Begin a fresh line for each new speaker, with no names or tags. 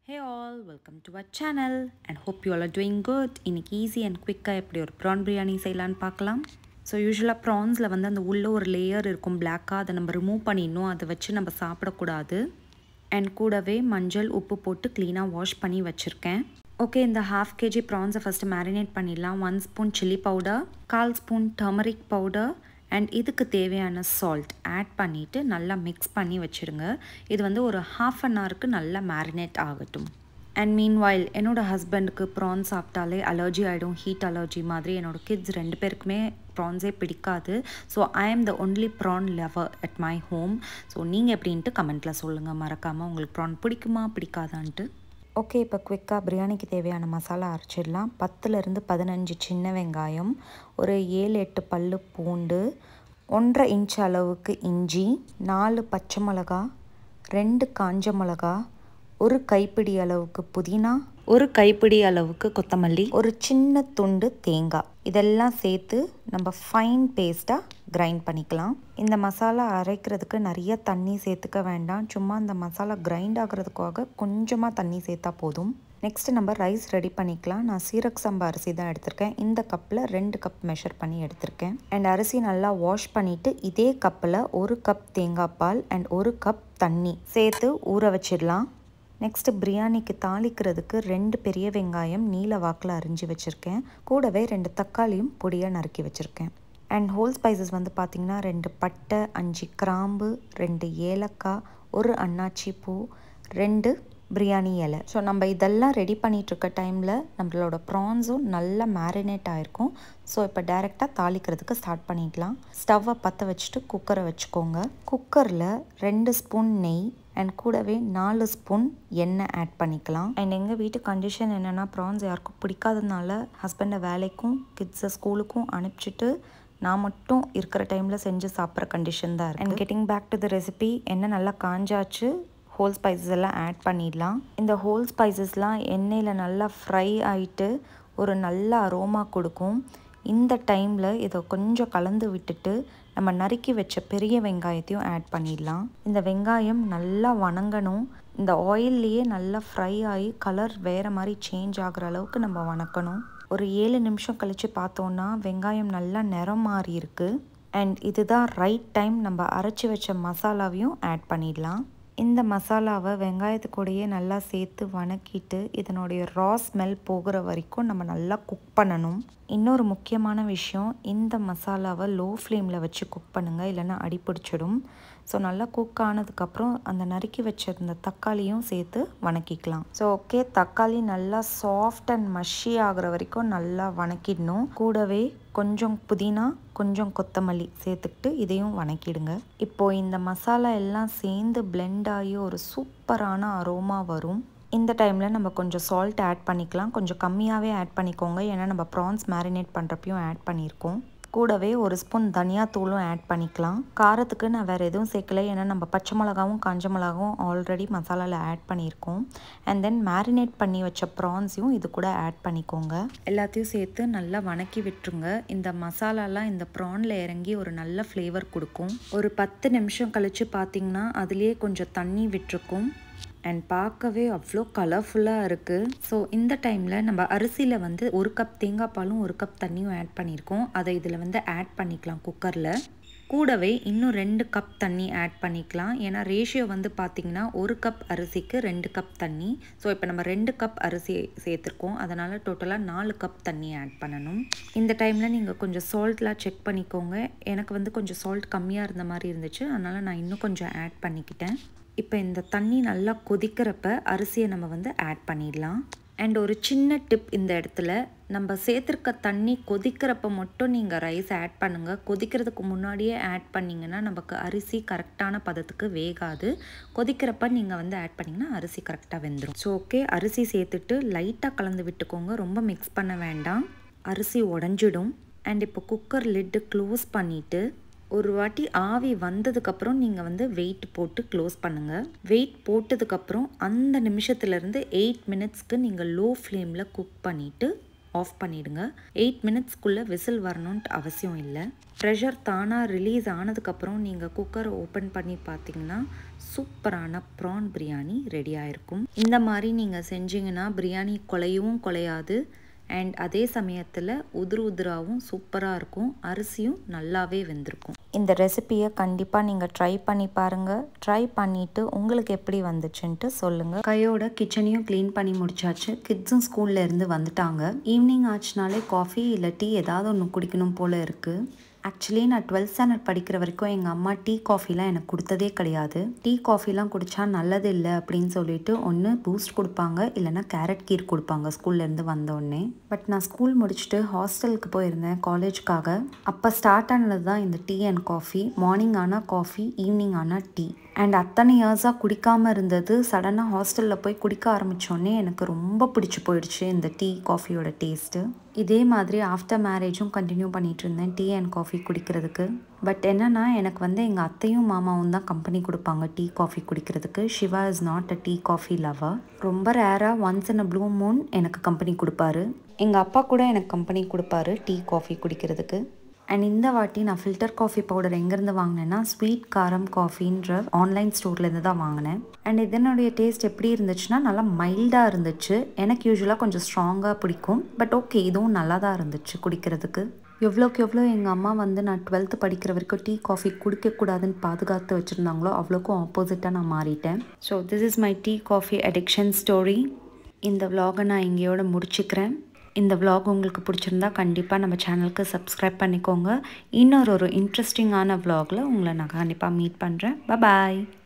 hey all welcome to our channel and hope you all are doing good இன்னைக்கு easy and குவிக்காக எப்படி ஒரு PRAN biryani செய்யலான்னு பார்க்கலாம் ஸோ யூஸ்வலாக ப்ரான்ஸில் வந்து அந்த உள்ளே ஒரு லேயர் இருக்கும் பிளாக்காக அதை நம்ம ரிமூவ் பண்ணிடணும் அதை வச்சு நம்ம சாப்பிடக்கூடாது அண்ட் கூடவே மஞ்சள் உப்பு போட்டு க்ளீனாக வாஷ் பண்ணி வச்சுருக்கேன் ஓகே இந்த ஹாஃப் கேஜி ப்ரான்ஸை ஃபஸ்ட்டு மேரினேட் பண்ணிடலாம் ஒன் ஸ்பூன் சில்லி பவுடர் கால் ஸ்பூன் டர்மரிக் பவுடர் அண்ட் இதுக்கு தேவையான சால்ட் ஆட் பண்ணிவிட்டு நல்லா மிக்ஸ் பண்ணி வச்சுருங்க இது வந்து ஒரு ஹாஃப் அன் ஹவருக்கு நல்லா மேரினேட் ஆகட்டும் அண்ட் மீன்வாயில் என்னோடய ஹஸ்பண்டுக்கு ப்ரான் சாப்பிட்டாலே அலர்ஜி ஆகிடும் ஹீட் அலர்ஜி மாதிரி என்னோடய கிட்ஸ் ரெண்டு பேருக்குமே ப்ரான்ஸே பிடிக்காது so I am the only prawn lover at my home so நீங்கள் எப்படின்ட்டு கமெண்ட்டில் சொல்லுங்கள் மறக்காமல் உங்களுக்கு ப்ரான் பிடிக்குமா பிடிக்காதான்ட்டு ஓகே இப்போ குவிக்காக பிரியாணிக்கு தேவையான மசாலா அரைச்சிடலாம் பத்துலேருந்து பதினஞ்சு சின்ன வெங்காயம் ஒரு ஏழு எட்டு பல்லு பூண்டு ஒன்றரை இன்ச் அளவுக்கு இஞ்சி நாலு பச்சை மிளகா ரெண்டு காஞ்ச மிளகா ஒரு கைப்பிடி அளவுக்கு புதினா ஒரு கைப்பிடி அளவுக்கு கொத்தமல்லி ஒரு சின்ன துண்டு தேங்காய் இதெல்லாம் சேர்த்து நம்ம ஃபைன் பேஸ்ட்டாக கிரைண்ட் பண்ணிக்கலாம் இந்த மசாலா அரைக்கிறதுக்கு நிறைய தண்ணி சேர்த்துக்க வேண்டாம் சும்மா இந்த மசாலா கிரைண்ட் ஆகிறதுக்காக கொஞ்சமாக தண்ணி சேர்த்தா போதும் நெக்ஸ்ட்டு நம்ம ரைஸ் ரெடி பண்ணிக்கலாம் நான் சீரக் சம்பா அரிசி தான் எடுத்திருக்கேன் இந்த கப்பில் ரெண்டு கப் மெஷர் பண்ணி எடுத்திருக்கேன் அண்ட் அரிசி நல்லா வாஷ் பண்ணிவிட்டு இதே கப்பில் ஒரு கப் தேங்காய் பால் அண்ட் ஒரு கப் தண்ணி சேர்த்து ஊற வச்சிடலாம் நெக்ஸ்ட்டு பிரியாணிக்கு தாளிக்கிறதுக்கு ரெண்டு பெரிய வெங்காயம் நீல வாக்கில் அரிஞ்சு வச்சுருக்கேன் கூடவே ரெண்டு தக்காளியும் பொடியாக நறுக்கி வச்சுருக்கேன் அண்ட் ஹோல் ஸ்பைசஸ் வந்து பார்த்திங்கன்னா ரெண்டு பட்டை அஞ்சு கிராம்பு ரெண்டு ஏலக்காய் ஒரு அன்னாச்சி பூ ரெண்டு பிரியாணி இலை ஸோ நம்ம இதெல்லாம் ரெடி பண்ணிகிட்ருக்க டைமில் நம்மளோட ப்ரான்ஸும் நல்லா மேரினேட் ஆகிருக்கும் ஸோ இப்போ டைரெக்டாக தாளிக்கிறதுக்கு ஸ்டார்ட் பண்ணிடலாம் ஸ்டவ்வை பற்ற வச்சுட்டு குக்கரை வச்சுக்கோங்க குக்கரில் ரெண்டு ஸ்பூன் நெய் அண்ட் கூடவே நாலு ஸ்பூன் எண்ணெய் ஆட் பண்ணிக்கலாம் அண்ட் எங்கள் வீட்டு கண்டிஷன் என்னென்னா ப்ரான்ஸ் யாருக்கும் பிடிக்காததுனால ஹஸ்பண்டை வேலைக்கும் கிட்ஸை ஸ்கூலுக்கும் அனுப்பிச்சிட்டு நான் மட்டும் இருக்கிற டைமில் செஞ்சு சாப்பிட்ற கண்டிஷன் தான் இருக்குது and getting back to the recipe எண்ணெய் நல்லா காஞ்சாச்சு ஹோல் ஸ்பைசஸ் எல்லாம் ஆட் பண்ணிடலாம் இந்த ஹோல் ஸ்பைசஸ்லாம் எண்ணெயில் நல்லா ஃப்ரை ஆகிட்டு ஒரு நல்ல அரோமா கொடுக்கும் இந்த டைமில் இதை கொஞ்சம் கலந்து விட்டுட்டு நம்ம நறுக்கி வச்ச பெரிய வெங்காயத்தையும் ஆட் பண்ணிடலாம் இந்த வெங்காயம் நல்லா வணங்கணும் இந்த ஆயில்லையே நல்லா ஃப்ரை ஆகி கலர் வேறு மாதிரி சேஞ்ச் ஆகிற அளவுக்கு நம்ம வணக்கணும் ஒரு ஏழு நிமிஷம் கழித்து பார்த்தோன்னா வெங்காயம் நல்லா நிறம் மாறி இருக்குது அண்ட் இதுதான் ரைட் டைம் நம்ம அரைச்சி வச்ச மசாலாவையும் ஆட் பண்ணிடலாம் இந்த மசாலாவை வெங்காயத்து கூடயே நல்லா சேர்த்து வணக்கிட்டு இதனுடைய ரா ஸ்மெல் போகிற வரைக்கும் நம்ம நல்லா குக் பண்ணணும் இன்னொரு முக்கியமான விஷயம் இந்த மசாலாவை லோ ஃப்ளேமில் வச்சு குக் பண்ணுங்கள் இல்லைன்னா அடிப்பிடிச்சிடும் ஸோ நல்லா குக் ஆனதுக்கப்புறம் அந்த நறுக்கி வச்ச இந்த தக்காளியும் சேர்த்து வணக்கிக்கலாம் ஸோ ஓகே தக்காளி நல்லா சாஃப்ட் அண்ட் மஷி ஆகிற வரைக்கும் நல்லா வணக்கிடணும் கூடவே கொஞ்சம் புதினா கொஞ்சம் கொத்தமல்லி சேர்த்துக்கிட்டு இதையும் வணக்கிடுங்க இப்போது இந்த மசாலா எல்லாம் சேர்ந்து பிளெண்ட் ஆகி ஒரு சூப்பரான அரோமா வரும் இந்த டைமில் நம்ம கொஞ்சம் சால்ட் ஆட் பண்ணிக்கலாம் கொஞ்சம் கம்மியாகவே ஆட் பண்ணிக்கோங்க ஏன்னா நம்ம ப்ரான்ஸ் மேரினேட் பண்ணுறப்பையும் ஆட் பண்ணியிருக்கோம் கூடவே ஒரு ஸ்பூன் தனியாத்தூளும் ஆட் பண்ணிக்கலாம் காரத்துக்கு நான் வேறு எதுவும் சேர்க்கல ஏன்னா நம்ம பச்சை மிளகாவும் காஞ்ச மிளகாவும் ஆல்ரெடி மசாலாவில் ஆட் பண்ணியிருக்கோம் அண்ட் தென் மேரினேட் பண்ணி வச்ச ப்ரான்ஸையும் இது கூட ஆட் பண்ணிக்கோங்க எல்லாத்தையும் சேர்த்து நல்லா வணக்கி விட்டுருங்க இந்த மசாலாலாம் இந்த ப்ரானில் இறங்கி ஒரு நல்ல ஃப்ளேவர் கொடுக்கும் ஒரு பத்து நிமிஷம் கழித்து பார்த்திங்கன்னா அதுலேயே கொஞ்சம் தண்ணி விட்டுருக்கும் அண்ட் பார்க்கவே அவ்வளோ கலர்ஃபுல்லாக இருக்குது ஸோ இந்த டைமில் நம்ம அரிசியில் வந்து ஒரு கப் தேங்காய் பாலும் ஒரு கப் தண்ணியும் ஆட் பண்ணியிருக்கோம் அதை இதில் வந்து ஆட் பண்ணிக்கலாம் குக்கரில் கூடவே இன்னும் ரெண்டு கப் தண்ணி ஆட் பண்ணிக்கலாம் ஏன்னா ரேஷியோ வந்து பார்த்திங்கன்னா ஒரு கப் அரிசிக்கு ரெண்டு கப் தண்ணி ஸோ இப்போ நம்ம ரெண்டு கப் அரிசி சேர்த்துருக்கோம் அதனால் டோட்டலாக நாலு கப் தண்ணி ஆட் பண்ணணும் இந்த டைமில் நீங்கள் கொஞ்சம் சால்ட்லாம் செக் பண்ணிக்கோங்க எனக்கு வந்து கொஞ்சம் சால்ட் கம்மியாக இருந்த மாதிரி இருந்துச்சு அதனால் நான் இன்னும் கொஞ்சம் ஆட் பண்ணிக்கிட்டேன் இப்போ இந்த தண்ணி நல்லா கொதிக்கிறப்ப அரிசியை நம்ம வந்து ஆட் பண்ணிடலாம் அண்ட் ஒரு சின்ன டிப் இந்த இடத்துல நம்ம சேர்த்துருக்க தண்ணி கொதிக்கிறப்ப மட்டும் நீங்கள் ரைஸ் ஆட் பண்ணுங்கள் கொதிக்கிறதுக்கு முன்னாடியே ஆட் பண்ணிங்கன்னா நமக்கு அரிசி கரெக்டான பதத்துக்கு வேகாது கொதிக்கிறப்ப நீங்கள் வந்து ஆட் பண்ணிங்கன்னா அரிசி கரெக்டாக வெந்துடும் ஸோ ஓகே அரிசி சேர்த்துட்டு லைட்டாக கலந்து விட்டுக்கோங்க ரொம்ப மிக்ஸ் பண்ண வேண்டாம் அரிசி உடஞ்சிடும் அண்ட் இப்போ குக்கர் லிட்டு க்ளோஸ் பண்ணிவிட்டு ஒரு வாட்டி ஆவி வந்ததுக்கப்புறம் நீங்கள் வந்து வெயிட் போட்டு க்ளோஸ் பண்ணுங்கள் வெயிட் போட்டதுக்கப்புறம் அந்த நிமிஷத்துலேருந்து எயிட் மினிட்ஸ்க்கு நீங்கள் லோ ஃப்ளேமில் குக் பண்ணிவிட்டு ஆஃப் பண்ணிவிடுங்க எயிட் மினிட்ஸ்க்குள்ளே விசில் வரணுன்ட்டு அவசியம் இல்லை ப்ரெஷர் தானாக ரிலீஸ் ஆனதுக்கப்புறம் நீங்கள் குக்கரை ஓப்பன் பண்ணி பார்த்தீங்கன்னா சூப்பரான ப்ரான் பிரியாணி ரெடி ஆயிருக்கும் இந்த மாதிரி நீங்கள் செஞ்சீங்கன்னா பிரியாணி குலையவும் குலையாது அண்ட் அதே சமயத்தில் உதிரு உதிராகவும் சூப்பராக இருக்கும் அரிசியும் நல்லாவே வெந்திருக்கும் இந்த ரெசிப்பியை கண்டிப்பாக நீங்கள் ட்ரை பண்ணி பாருங்கள் ட்ரை பண்ணிவிட்டு உங்களுக்கு எப்படி வந்துச்சுன்ட்டு சொல்லுங்கள் கையோட கிச்சனையும் க்ளீன் பண்ணி முடிச்சாச்சு கிட்ஸும் ஸ்கூல்ல இருந்து வந்துட்டாங்க ஈவினிங் ஆச்சுனாலே காஃபி இல்லை டீ ஏதாவது ஒன்று குடிக்கணும் போல் இருக்குது ஆக்சுவலி நான் டுவெல்த் ஸ்டாண்டர்ட் படிக்கிற வரைக்கும் எங்கள் அம்மா டீ காஃபிலாம் எனக்கு கொடுத்ததே கிடையாது டீ காஃபிலாம் குடித்தா நல்லது இல்லை அப்படின்னு சொல்லிட்டு ஒன்று பூஸ்ட் கொடுப்பாங்க இல்லைன்னா கேரட் கீர் கொடுப்பாங்க ஸ்கூல்லேருந்து வந்தோடனே பட் நான் ஸ்கூல் முடிச்சுட்டு ஹாஸ்டலுக்கு போயிருந்தேன் காலேஜ்க்காக அப்போ ஸ்டார்ட் ஆனது தான் இந்த டீ அண்ட் காஃபி மார்னிங் ஆனால் காஃபி ஈவினிங் ஆனால் டீ அண்ட் அத்தனை இயர்ஸாக குடிக்காமல் இருந்தது சடனாக ஹாஸ்டலில் போய் குடிக்க ஆரம்பித்தோடனே எனக்கு ரொம்ப பிடிச்சி போயிடுச்சு இந்த டீ காஃபியோட டேஸ்ட்டு இதே மாதிரி ஆஃப்டர் மேரேஜும் கண்டினியூ பண்ணிகிட்டு இருந்தேன் டீ அண்ட் காஃபி குடிக்கிறதுக்கு பட் என்னென்னா எனக்கு வந்து எங்கள் அத்தையும் மாமாவும் தான் கம்பெனி கொடுப்பாங்க டீ காஃபி குடிக்கிறதுக்கு Shiva is not a tea coffee lover ரொம்ப ரேராக once in a blue moon எனக்கு கம்பெனி கொடுப்பாரு எங்கள் அப்பா கூட எனக்கு கம்பெனி கொடுப்பாரு டீ காஃபி குடிக்கிறதுக்கு அண்ட் இந்த வாட்டி நான் ஃபில்டர் காஃபி பவுடர் எங்கேருந்து வாங்கினேன்னா ஸ்வீட் காரம் காஃபின்ற ஆன்லைன் ஸ்டோர்லேருந்து தான் வாங்கினேன் அண்ட் இதனுடைய டேஸ்ட் எப்படி இருந்துச்சுன்னா நல்லா மைல்டாக இருந்துச்சு எனக்கு யூஸ்வலாக கொஞ்சம் ஸ்ட்ராங்காக பிடிக்கும் பட் ஓகே இதுவும் நல்லா தான் இருந்துச்சு குடிக்கிறதுக்கு எவ்வளோக்கு எவ்வளோ எங்கள் அம்மா வந்து நான் டுவெல்த்து படிக்கிற வரைக்கும் டீ காஃபி குடிக்கக்கூடாதுன்னு பாதுகாத்து வச்சுருந்தாங்களோ அவ்வளோக்கும் ஆப்போசிட்டாக நான் மாறிட்டேன் so this is my tea coffee addiction story இந்த vlog-அ நான் இங்கேயோட முடிச்சுக்கிறேன் இந்த vlog உங்களுக்கு பிடிச்சிருந்தா கண்டிப்பாக நம்ம சேனலுக்கு சப்ஸ்கிரைப் பண்ணிக்கோங்க இன்னொரு ஒரு இன்ட்ரெஸ்டிங்கான vlog-ல உங்களை நான் கண்டிப்பாக மீட் பண்ணுறேன் பாய்